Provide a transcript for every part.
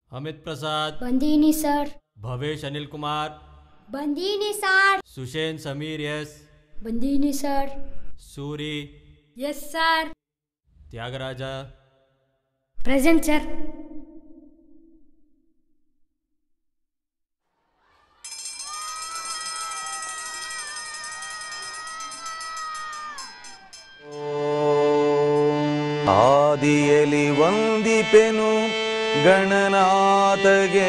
ಅಮಿತ್ ಪ್ರಸಾದ್ ಬಂದೀನಿ ಸರ್ ಭವೇಶ್ ಅನಿಲ್ ಕುಮಾರ್ ಬಂದೀನಿ sir Sushen Sameer yes ಬಂದೀನಿ sir Suri yes sir Thyagaraja present sir ಆದಿಯಲಿ ವಂದಿಪೆನು ಗಣನಾಥಗೆ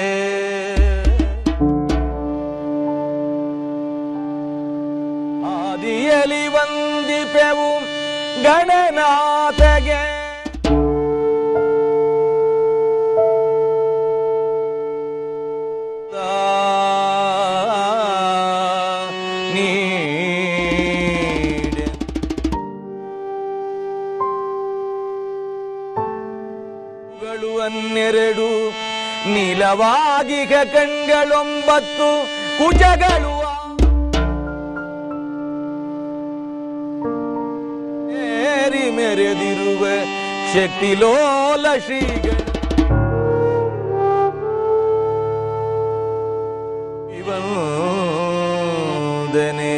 ಆದಿಯಲಿ ವಂದಿಪೆವು ಗಣನಾಥಗೆ ನೀಡೆ ಗಳು ಹನ್ನೆರಡು ನೀಲವಾಗಿಗ ಕಣ್ಗಳೊಂಬತ್ತು ಕುಜಗಳು ಏರಿ ಮೆರೆದಿರುವ ಶಕ್ತಿಲೋಲ ಶ್ರೀಗಳು ವಂದನೆ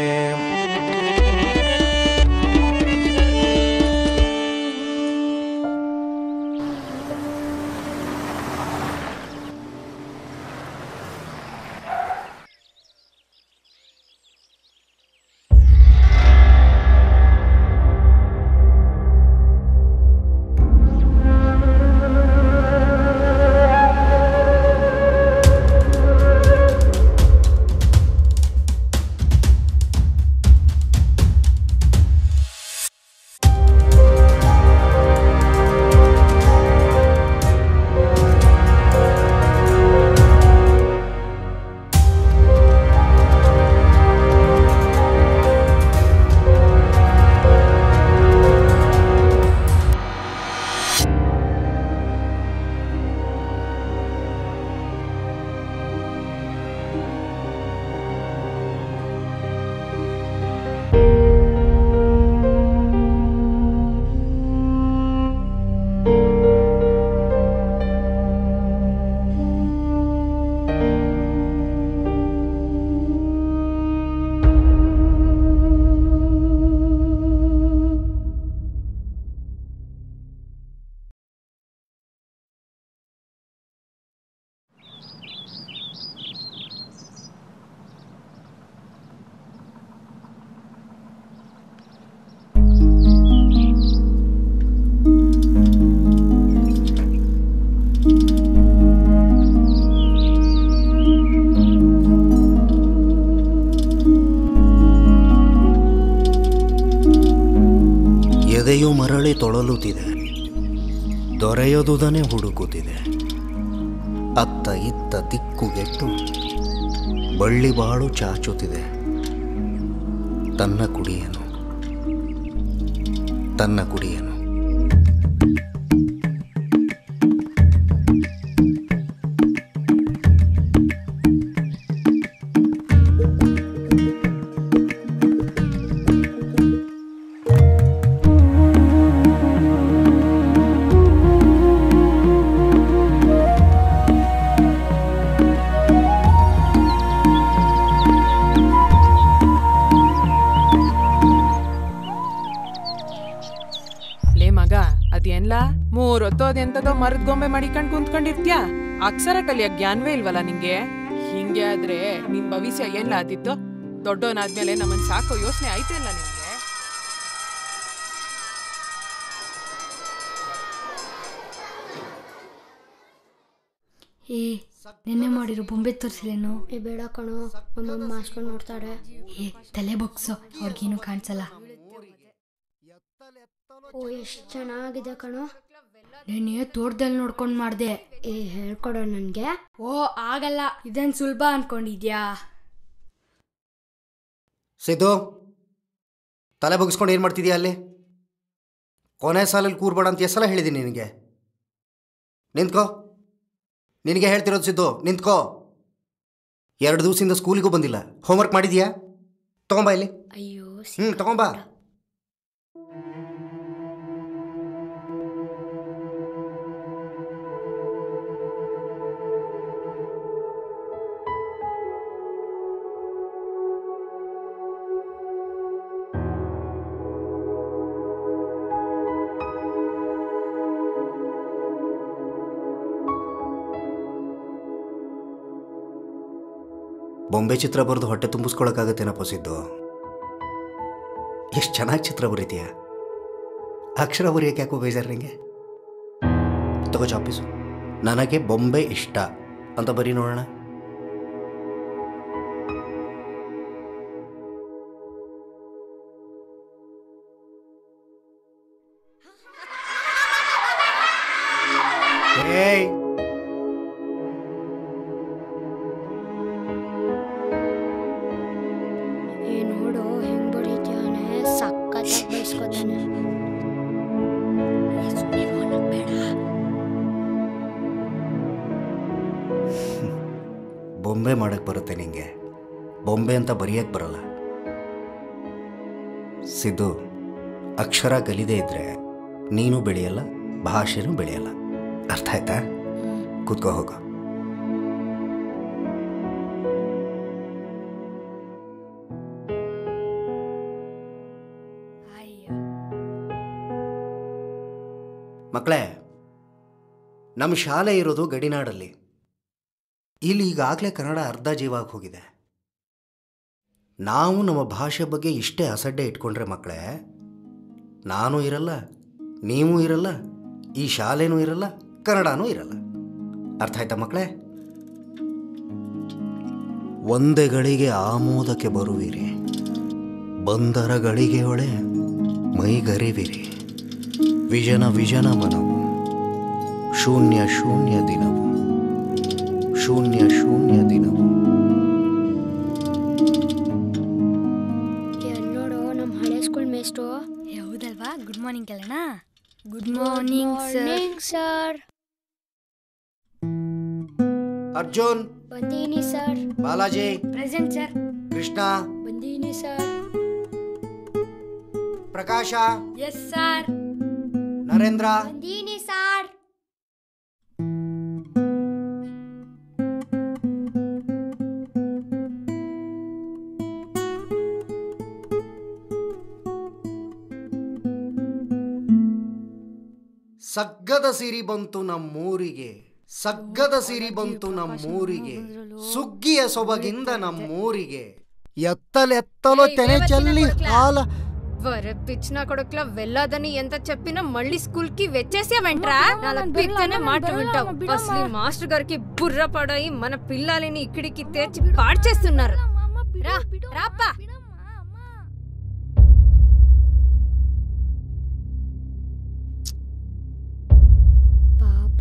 ಎದೆಯು ಮರಳಿ ತೊಳಲುತ್ತಿದೆ ದೊರೆಯದುದನೆ ಹುಡುಕುತ್ತಿದೆ ಅತ್ತ ಇತ್ತ ದಿಕ್ಕುಗೆಟ್ಟು ಬಳ್ಳಿ ಬಾಳು ಚಾಚುತ್ತಿದೆ ತನ್ನ ಕುಡಿಯನು ತನ್ನ ಕುಡಿಯನು ಲೇ ಮಗ ಅದೇನ್ಲ ಮೂರ್ ಹೊತ್ತು ಅದೆಂತದೋ ಮರದ ಗೊಂಬೆ ಮಡಿಕೊಂಡ್ ಕುಂತ್ಕೊಂಡಿರ್ತ್ಯಾ ಅಕ್ಷರ ಕಲಿಯ ಜ್ಞಾನವೇ ಇಲ್ವಲ್ಲ ನಿಂಗೆ ಹಿಂಗೆ ಆದ್ರೆ ನಿನ್ ಭವಿಷ್ಯ ಏನ್ಲ ಆದಿತ್ತು ದೊಡ್ಡವನಾದ್ಮೇಲೆ ನಮ್ಮನ್ ಸಾಕೋ ಯೋಚನೆ ಆಯ್ತಲ್ಲ ನಿನ್ಗೆ ಏ ನೆನ್ನೆ ಮಾಡಿರೋ ಬೊಂಬೆ ತೋರಿಸಿಲೇನು ಏ ಬೇಡ ಕಣೋ ನಮ್ಮಮ್ಮ ಮಾಸ್ಕೊಂಡು ನೋಡ್ತಾಳೆ ಏ ತಲೆ ಬಗ್ಸು ಅವ್ರಿಗೇನು ಕಾಣಿಸಲ್ಲ ಓ ಎಷ್ಟು ಚೆನ್ನಾಗಿದೆ ಕಣೋ ನೆನ್ನೆ ತೋಟದಲ್ಲಿ ನೋಡ್ಕೊಂಡು ಮಾಡ್ದೆ ಏ ಹೇಳ್ಕೊಡೋ ನನಗೆ ಓ ಆಗಲ್ಲ ಇದನ್ ಸುಲಭ ಅನ್ಕೊಂಡಿದ್ಯಾ ಸಿದ್ದು ತಲೆ ಬಗ್ಸ್ಕೊಂಡು ಏನು ಮಾಡ್ತಿದ್ಯಾ ಅಲ್ಲಿ ಕೊನೆ ಸಾಲಲ್ಲಿ ಕೂರ್ಬೇಡ ಅಂತ ಎಷ್ಟು ಸಲ ಹೇಳಿದ್ದೀನಿ ನಿನಗೆ ನಿಂತ್ಕೋ ನಿನಗೆ ಹೇಳ್ತಿರೋದು ಸಿದ್ದು ನಿಂತ್ಕೋ ಎರಡು ದಿವಸದಿಂದ ಸ್ಕೂಲಿಗೂ ಬಂದಿಲ್ಲ ಹೋಮ್ವರ್ಕ್ ಮಾಡಿದ್ಯಾ ತಗೊಂಬಾ ಇಲ್ಲಿ ಅಯ್ಯೋ ಹ್ಞೂ ತಗೊಂಬಾ ಬೊಂಬೆ ಚಿತ್ರ ಬರೆದು ಹೊಟ್ಟೆ ತುಂಬಿಸ್ಕೊಳಕ್ಕಾಗತ್ತೇನಪ್ಪ ಸಿದ್ದು ಎಷ್ಟು ಚೆನ್ನಾಗಿ ಚಿತ್ರ ಬರೀತೀಯ ಅಕ್ಷರ ಬರೆಯೋಕೆ ಯಾಕೋ ಬೇಜಾರು ನಿಂಗೆ ತಗೋ ಚಾಪೀಸು ನನಗೆ ಬೊಂಬೆ ಇಷ್ಟ ಅಂತ ಬರೀ ನೋಡೋಣ ಏಯ್ ಏ ನೋಡು ಹೆಂಗ್ ಬಡಿತಾನೆ ಸಕ್ಕತ್ತಾಗಿ ಬೈಸ್ಕೊತಾನೆ ಬೇಡ ಬೊಂಬೆ ಮಾಡಕ್ಕೆ ಬರುತ್ತೆ ನಿಂಗೆ ಬೊಂಬೆ ಅಂತ ಬರೆಯಕ್ಕೆ ಬರಲ್ಲ ಸಿದ್ದು ಅಕ್ಷರ ಕಲಿದೇ ಇದ್ರೆ ನೀನು ಬೆಳೆಯಲ್ಲ ಭಾಷೆನೂ ಬೆಳೆಯಲ್ಲ ಅರ್ಥ ಆಯ್ತಾ ಕೂತ್ಕೋ ಹೋಗು ಮಕ್ಕಳೇ ನಮ್ಮ ಶಾಲೆ ಇರೋದು ಗಡಿನಾಡಲ್ಲಿ ಇಲ್ಲಿ ಈಗಾಗಲೇ ಕನ್ನಡ ಅರ್ಧ ಜೀವಾಗಿ ಹೋಗಿದೆ ನಾವು ನಮ್ಮ ಭಾಷೆ ಬಗ್ಗೆ ಇಷ್ಟೇ ಅಸಡ್ಡೆ ಇಟ್ಕೊಂಡ್ರೆ ಮಕ್ಕಳೇ ನಾನು ಇರಲ್ಲ ನೀವು ಇರಲ್ಲ ಈ ಶಾಲೆನೂ ಇರಲ್ಲ ಕನ್ನಡನೂ ಇರಲ್ಲ ಅರ್ಥ ಆಯ್ತಾ ಮಕ್ಕಳೇ ಒಂದೇ ಗಳಿಗೆ ಆಮೋದಕ್ಕೆ ಬರುವಿರಿ ಬಂದರ ಗಳಿಗೆ ಒಳೆ ಮೈಗರಿವಿರಿ ವಿಜನ ವಿಜನ ಮನವು ಶೂನ್ಯ ಶೂನ್ಯ ದಿನವು ಶೂನ್ಯ ಶೂನ್ಯ ದಿನವು ಏ, ಅಲ್ಲ್ ನೋಡು ನಮ್ಮ ಹಳೆ ಸ್ಕೂಲ್ ಮೇಸ್ಟು ಹೌದಲ್ವಾ ಗುಡ್ ಮಾರ್ನಿಂಗ್ ಅಲ್ಲಣ್ಣ ಗುಡ್ ಮಾರ್ನಿಂಗ್ ಸರ್ ಅರ್ಜುನ್ ಬಂದೀನಿ sir Balaji present sir Krishna ಬಂದೀನಿ sir Prakasha yes sir Narendra ಬಂದೀನಿ ಸರ್ ಸಗ್ಗದ ಸಿರಿ ಬಂತು ನಮ್ಮೂರಿಗೆ ಸಗ್ಗದ ಸಿರಿ ಬಂತು ನಮ್ಮೂರಿಗೆ ಸುಗ್ಗಿಯ ಸೊಬಗಿಂದ ನಮ್ಮೂರಿಗೆ ಎತ್ತಲೆತ್ತಲು ತೆನೆ చెల్లి ಹಾಲ వరే పిచ్చిన కొడుకుల వెళ్ళదని ఎంత చెప్పినా మళ్ళీ స్కూల్ కి వచ్చేసావంట్రా నాలుగు పిక్తనే మాట వింటావు అసలు ఈ మాస్టర్ గారికి బుర్ర పడాయి మన పిల్లలని ఇక్కడికి తెచ్చి పాడు చేస్తున్నారు రా రాప్పా ಪಾಪ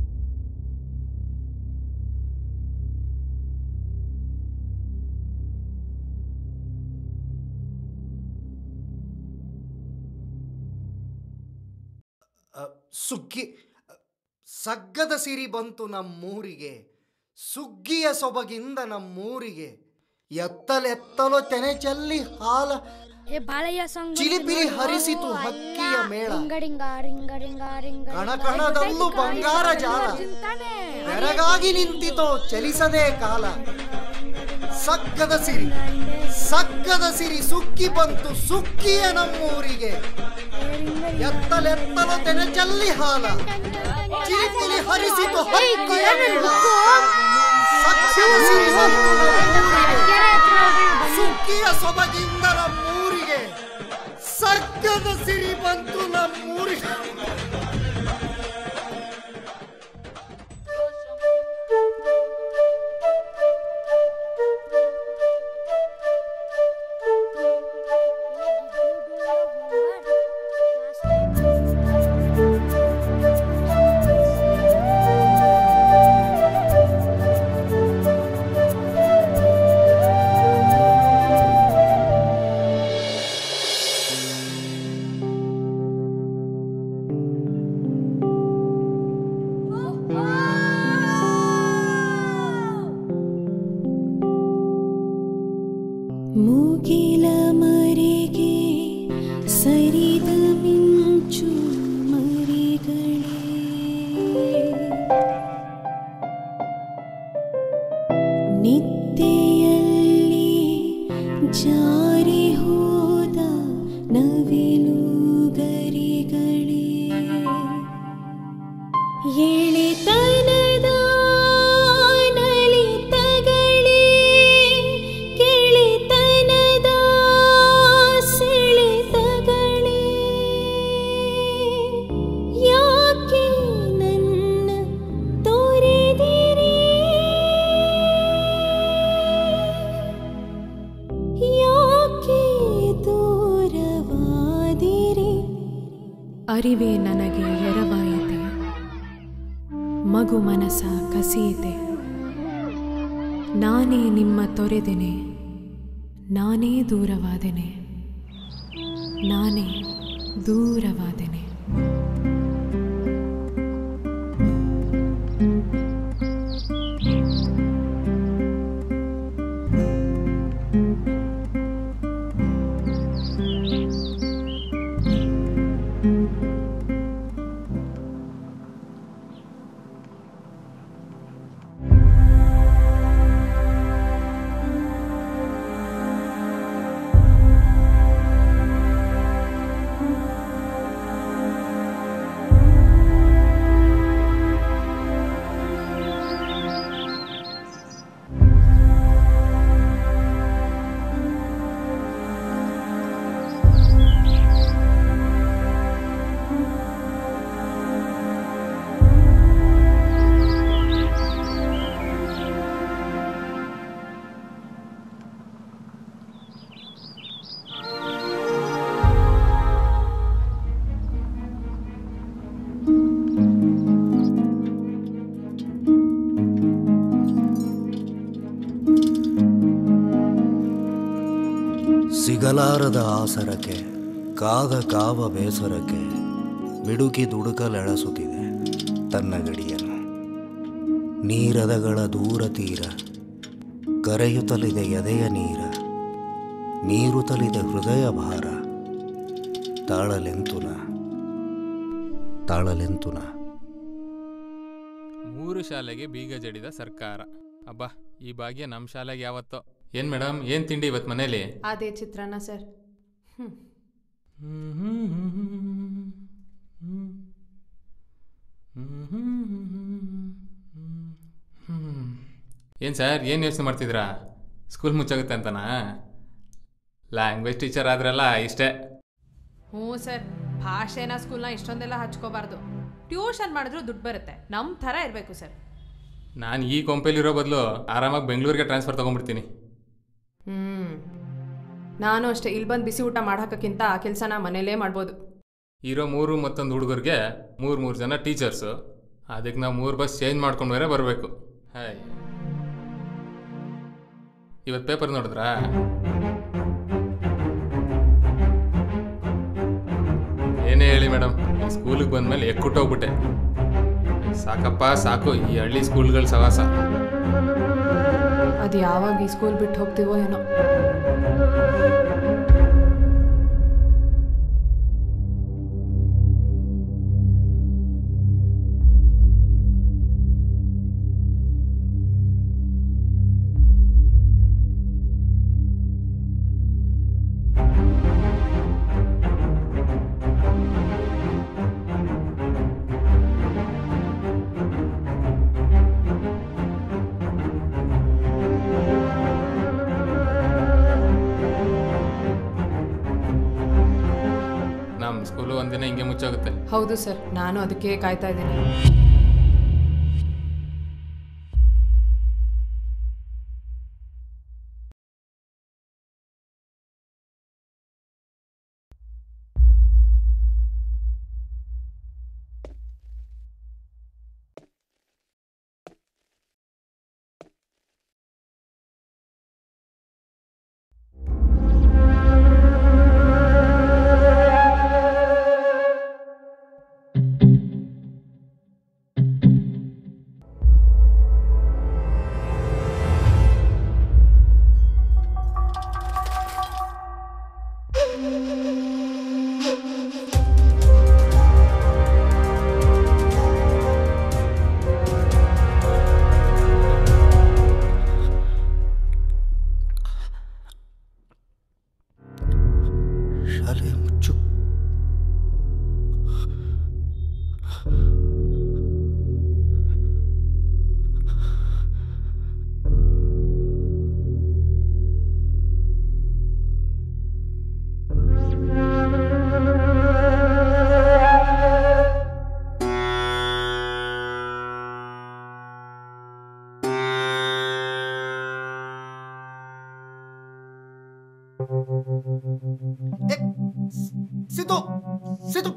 ಅ, ಸುಗ್ಗಿ ಅ, ಸಗ್ಗದ ಸಿರಿ ಬಂತು ನಮ್ಮೂರಿಗೆ ಸುಗ್ಗಿಯ ಸೊಬಗಿಂದ ನಮ್ಮೂರಿಗೆ ಎತ್ತಲೆತ್ತಲು ತೆನೆ ಚೆಲ್ಲಿ ಹಾಲ ಏ ಬಾಳಯ್ಯ ಸಾಂಗ್ ಚಿಲಿಪಿಲಿ ಹರಿಸಿತು ಹಕ್ಕಿಯ ಮೇಳ ರಿಂಗಡಿಂಗ ರಿಂಗಡಿಂಗ ರಿಂಗ ಕಣಕಣದಲ್ಲೂ ಬಂಗಾರ ಜಾಲ ಬೆರಗಾಗಿ ನಿಂತಿತೋ ಚಲಿಸದೆ ಕಾಲ ಸಗ್ಗದ ಸಿರಿ ಸಗ್ಗದ ಸಿರಿ ಸುಗ್ಗಿ ಬಂತು ಸುಗ್ಗಿಯ ನಮ್ಮೂರಿಗೆ ಎತ್ತಲೆತ್ತಲು ತೆನೆ ಚೆಲ್ಲಿ ಹಾಲ ಚಿಲಿಪಿಲಿ ಹರಿಸಿತು ಹಕ್ಕಿಯ ಮೇಳ ಸಗ್ಗದ ಸಿರಿ ಬಂತು ನಮ್ಮೂರಿಗೆ. ಸುಗ್ಗಿಯ ಸೊಬಗಿಂದ ನಮ್ಮೂರಿಗೆ ಸಗ್ಗದ ಸಿರಿ ಬಂತು ನಮ್ಮೂರಿಗೆ Thank ಅರಿವೇ ನನಗೆ ಎರವಾಯಿತೆ ಮಗು ಮನಸ ಕಸಿಯಿತೆ ನಾನೇ ನಿಮ್ಮ ತೊರೆದೆನೆ ನಾನೇ ದೂರವಾದೆನೆ ನಾನೇ ದೂರವಾದೆನೆ ಸಿಗಲಾರದ ಆಸರಕ್ಕೆ ಕಾದ ಕಾವ ಬೇಸರಕ್ಕೆ ಮಿಡುಕಿ ದುಡುಕಲೆಳಸುತ್ತಿದೆ ತನ್ನ ಗಡಿಯನ್ನು ನೀರದಗಳ ದೂರ ತೀರ ಕರೆಯುತ್ತಲಿದೆ ಎದೆಯ ನೀರ ಮೀರುತ್ತಲಿದೆ ಹೃದಯ ಭಾರ ತಾಳಲೆಂತುನ ತಾಳಲೆಂತುನ ಮೂರು ಶಾಲೆಗೆ ಬೀಗ ಜಡಿದ ಸರ್ಕಾರ ಅಬ್ಬಾ ಈ ಭಾಗ್ಯ ನಮ್ಮ ಶಾಲೆಗೆ ಯಾವತ್ತೋ ಏನ್ ಮೇಡಮ್ ಏನ್ ತಿಂಡಿ ಇವತ್ತು ಮನೇಲಿ ಅದೇ ಚಿತ್ರಾನ್ನ ಸರ್ ಹ್ಞೂ ಏನ್ ಸರ್ ಏನ್ ಯೋಚನೆ ಮಾಡ್ತಿದ್ರಾ ಸ್ಕೂಲ್ ಮುಚ್ಚಾಗುತ್ತೆ ಅಂತನಾ ಲ್ಯಾಂಗ್ವೇಜ್ ಟೀಚರ್ ಆದ್ರಲ್ಲ ಇಷ್ಟೇ ಹ್ಞೂ ಸರ್ ಭಾಷೆನ ಸ್ಕೂಲ್ನ ಇಷ್ಟೊಂದೆಲ್ಲ ಹಚ್ಕೋಬಾರ್ದು ಟ್ಯೂಷನ್ ಮಾಡಿದ್ರು ದುಡ್ಡು ಬರುತ್ತೆ ನಮ್ಮ ಥರ ಇರಬೇಕು ಸರ್ ನಾನು ಈ ಕೊಂಪೆಲಿರೋ ಬದಲು ಆರಾಮಾಗಿ ಬೆಂಗಳೂರಿಗೆ ಟ್ರಾನ್ಸ್ಫರ್ ತೊಗೊಂಡ್ಬಿಡ್ತೀನಿ ಹ್ಞೂ ನಾನು ಅಷ್ಟೇ ಇಲ್ಲಿ ಬಂದು ಬಿಸಿ ಊಟ ಮಾಡೋಕ್ಕಿಂತ ಆ ಕೆಲಸನ ಮನೇಲೇ ಮಾಡ್ಬೋದು ಇರೋ ಮೂರು ಮತ್ತೊಂದು ಹುಡುಗರಿಗೆ ಮೂರು ಮೂರು ಜನ ಟೀಚರ್ಸು ಅದಕ್ಕೆ ನಾವು ಮೂರು ಬಸ್ ಚೇಂಜ್ ಮಾಡ್ಕೊಂಡು ಬೇರೆ ಬರಬೇಕು ಹಾಯ್ ಇವತ್ತು ಪೇಪರ್ ನೋಡಿದ್ರಾ ಏನೇ ಹೇಳಿ ಮೇಡಮ್ ಈ ಸ್ಕೂಲಿಗೆ ಬಂದಮೇಲೆ ಎಕ್ಕುಟ್ಟೋಗ್ಬಿಟ್ಟೆ ಸಾಕಪ್ಪ ಸಾಕು ಈ ಹಳ್ಳಿ ಸ್ಕೂಲ್ಗಳ ಸವಾಸ ಅದು ಯಾವಾಗ ಈ ಸ್ಕೂಲ್ ಬಿಟ್ಟು ಹೋಗ್ತೀವೋ ಏನೋ ನಮ್ಮ ಸ್ಕೂಲು ಒಂದಿನ ಹಿಂಗೆ ಮುಚ್ಚೋಗುತ್ತೆ ಹೌದು ಸರ್ ನಾನು ಅದಕ್ಕೆ ಕಾಯ್ತಾ ಇದ್ದೀನಿ ಏ, ಸಿದ್ದು ಸಿದ್ದು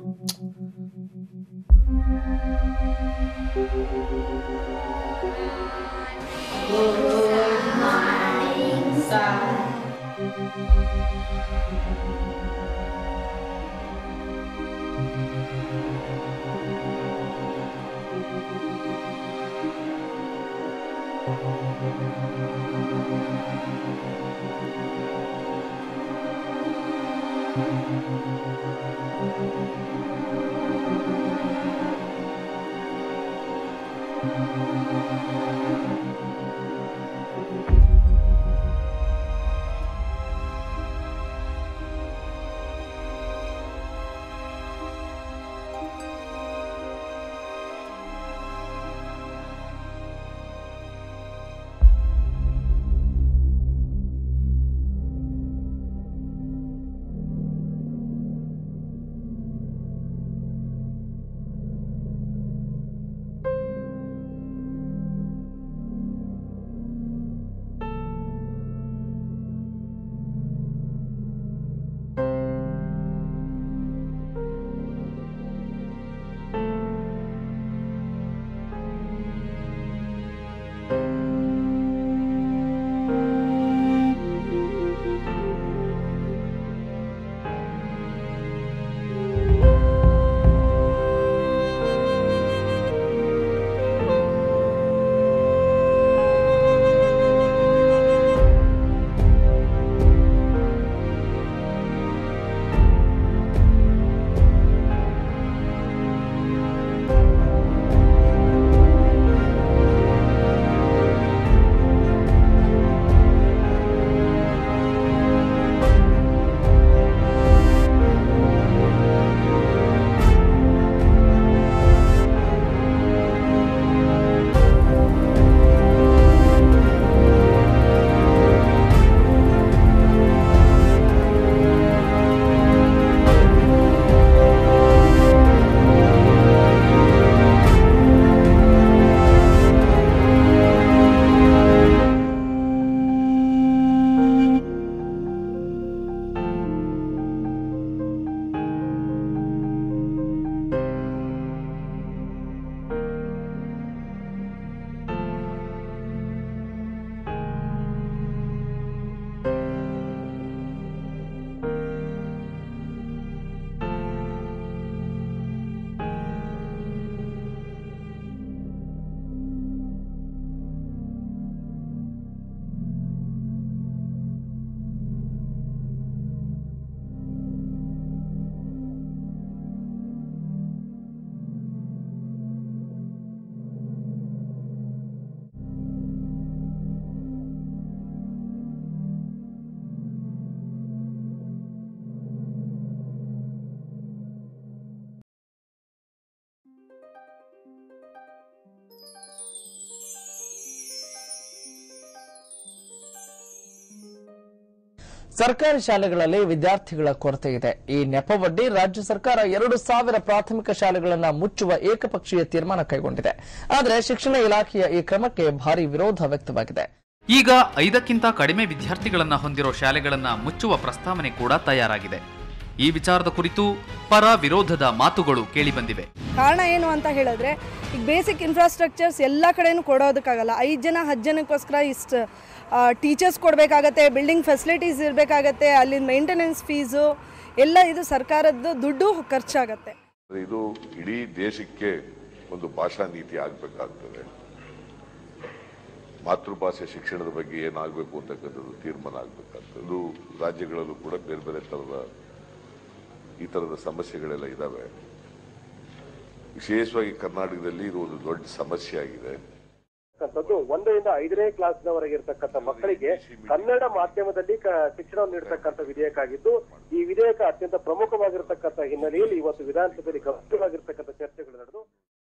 ಸರ್ಕಾರಿ ಶಾಲೆಗಳಲ್ಲಿ ವಿದ್ಯಾರ್ಥಿಗಳ ಕೊರತೆ ಇದೆ ಈ ನೆಪವೊಡ್ಡಿ ರಾಜ್ಯ ಸರ್ಕಾರ ಎರಡು ಸಾವಿರ ಪ್ರಾಥಮಿಕ ಶಾಲೆಗಳನ್ನ ಮುಚ್ಚುವ ಏಕಪಕ್ಷೀಯ ತೀರ್ಮಾನ ಕೈಗೊಂಡಿದೆ ಆದರೆ ಶಿಕ್ಷಣ ಇಲಾಖೆಯ ಈ ಕ್ರಮಕ್ಕೆ ಭಾರಿ ವಿರೋಧ ವ್ಯಕ್ತವಾಗಿದೆ ಈಗ ಐದಕ್ಕಿಂತ ಕಡಿಮೆ ವಿದ್ಯಾರ್ಥಿಗಳನ್ನ ಹೊಂದಿರೋ ಶಾಲೆಗಳನ್ನ ಮುಚ್ಚುವ ಪ್ರಸ್ತಾವನೆ ಕೂಡ ತಯಾರಾಗಿದೆ ಈ ವಿಚಾರದ ಕುರಿತು ಪರ ವಿರೋಧದ ಮಾತುಗಳು ಕೇಳಿಬಂದಿವೆ ಕಾರಣ ಏನು ಅಂತ ಹೇಳಿದ್ರೆ ಈಗ ಬೇಸಿಕ್ ಇನ್ಫ್ರಾಸ್ಟ್ರಕ್ಚರ್ಸ್ ಎಲ್ಲ ಕಡೆನೂ ಕೊಡೋದಕ್ಕಾಗಲ್ಲ ಐದು ಜನ ಹತ್ತು ಜನಕ್ಕೋಸ್ಕರ ಇಷ್ಟು ಟೀಚರ್ಸ್ ಕೊಡಬೇಕಾಗತ್ತೆ ಬಿಲ್ಡಿಂಗ್ ಫೆಸಿಲಿಟೀಸ್ ಇರಬೇಕಾಗತ್ತೆ ಅಲ್ಲಿನ ಮೇಂಟೆನೆನ್ಸ್ ಫೀಸು ಎಲ್ಲ ಇದು ಸರ್ಕಾರದ್ದು ದುಡ್ಡು ಖರ್ಚಾಗತ್ತೆ ಇದು ಇಡೀ ದೇಶಕ್ಕೆ ಒಂದು ಭಾಷಾ ನೀತಿ ಆಗಬೇಕಾಗ್ತದೆ ಮಾತೃಭಾಷೆ ಶಿಕ್ಷಣದ ಬಗ್ಗೆ ಏನಾಗಬೇಕು ಅಂತಕ್ಕಂಥದ್ದು ತೀರ್ಮಾನ ಆಗಬೇಕಾಗ್ತದೆ ಇದು ರಾಜ್ಯಗಳಲ್ಲೂ ಕೂಡ ಬೇರೆ ಬೇರೆ ಥರದ ಈ ಥರದ ಸಮಸ್ಯೆಗಳೆಲ್ಲ ಇದ್ದಾವೆ ವಿಶೇಷವಾಗಿ ಕರ್ನಾಟಕದಲ್ಲಿ ಇದು ಒಂದು ದೊಡ್ಡ ಸಮಸ್ಯೆ ಆಗಿದೆ ಇರ್ತಕ್ಕಂಥದ್ದು ಒಂದರಿಂದ ಐದನೇ ಕ್ಲಾಸ್ನವರೆಗೆ ಇರ್ತಕ್ಕಂಥ ಮಕ್ಕಳಿಗೆ ಕನ್ನಡ ಮಾಧ್ಯಮದಲ್ಲಿ ಕ- ಶಿಕ್ಷಣವನ್ನು ನೀಡತಕ್ಕಂಥ ವಿಧೇಯಕ ಆಗಿದ್ದು ಈ ವಿಧೇಯಕ ಅತ್ಯಂತ ಪ್ರಮುಖವಾಗಿರ್ತಕ್ಕಂಥ ಹಿನ್ನೆಲೆಯಲ್ಲಿ ಇವತ್ತು ವಿಧಾನಸಭೆಯಲ್ಲಿ ಗಂಭೀರವಾಗಿರ್ತಕ್ಕಂಥ ಚರ್ಚೆಗಳು ನಡೆದು